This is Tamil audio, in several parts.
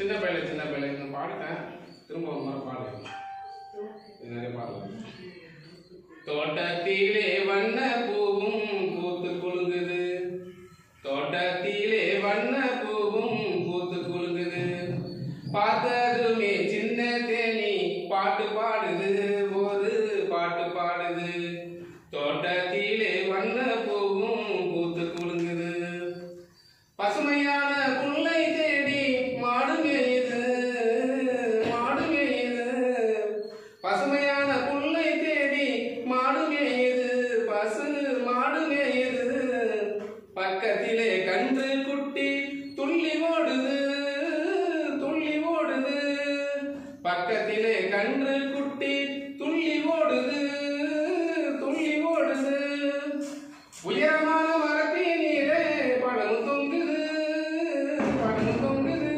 சின்ன பையல சின்ன பையல நான் பாடிட்டேன் திரும்ப ஒரு முறை பாடு இது நிறைய பாடலாம் தோட்டத்திலே வண்ண பூவும் பூத்து குலுங்குது தோட்டத்திலே வண்ண பூவும் பூத்து குலுங்குது பார்த்ததுமே சின்ன தேனி பாட்டு பாடுது ஒரு பாட்டு பாடுது தோட்டத்திலே வண்ண பூவும் பூத்து குலுங்குது பசுமையான புல்லை தேடி மாடு மேயுது மாடு மேயுது பசுமையான புல்லை தேடி மாடு மேயுது பசு மாடு மேயுது பக்கத்திலே கன்று குட்டி துள்ளி ஓடுது துள்ளி ஓடுது பக்கத்திலே கன்று குட்டி துள்ளி ஓடுது துள்ளி ஓடுது உயரமான மரத்தினிலே பழம் தொங்குது பழம் தொங்குது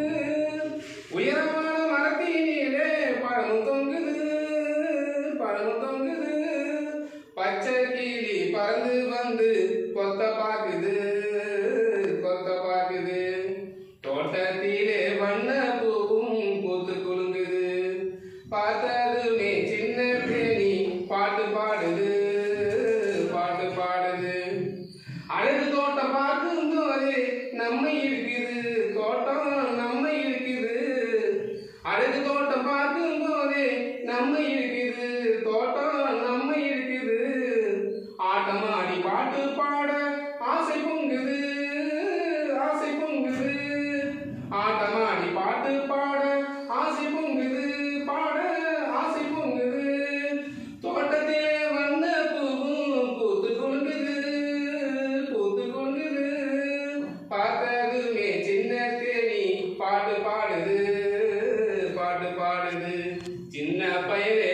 உயரமான மரத்தினிலே பழம் தொங்குது பழம் தொங்குது பச்சை கிளி பறந்து வந்து கொத்த பாக்குது கொத்த பாக்குது தோட்டத்திலே வண்ண பூவும் பூத்து குலுங்குது பார்த்ததுமே சின்ன தேனி பாட்டு பாடுது பாட்டு பாடுது அழகு தோட்டம் பார்க்கும் போது நம்ம இருக்குது தோட்டம் நம்ம இருக்குது அழகு தோட்டம் பார்க்கும் போது நம்ம இருக்குது தோட்டம் நம்ம இருக்குது ஆட்டம் ஆடி பாட்டு பாட ஆசை பொங்குது ஆசை பொங்குது ஆட்டம் ஆடி பாட்டு பாட ஆசை பொங்குது பாட ஆசை பொங்குது தோட்டத்திலே வந்த பூவும் பூத்து கொள்குது பூத்து கொள்குது பார்த்ததுமே சின்ன தேனி பாட்டு பாடுது பாட்டு பாடுது சின்ன பயிரே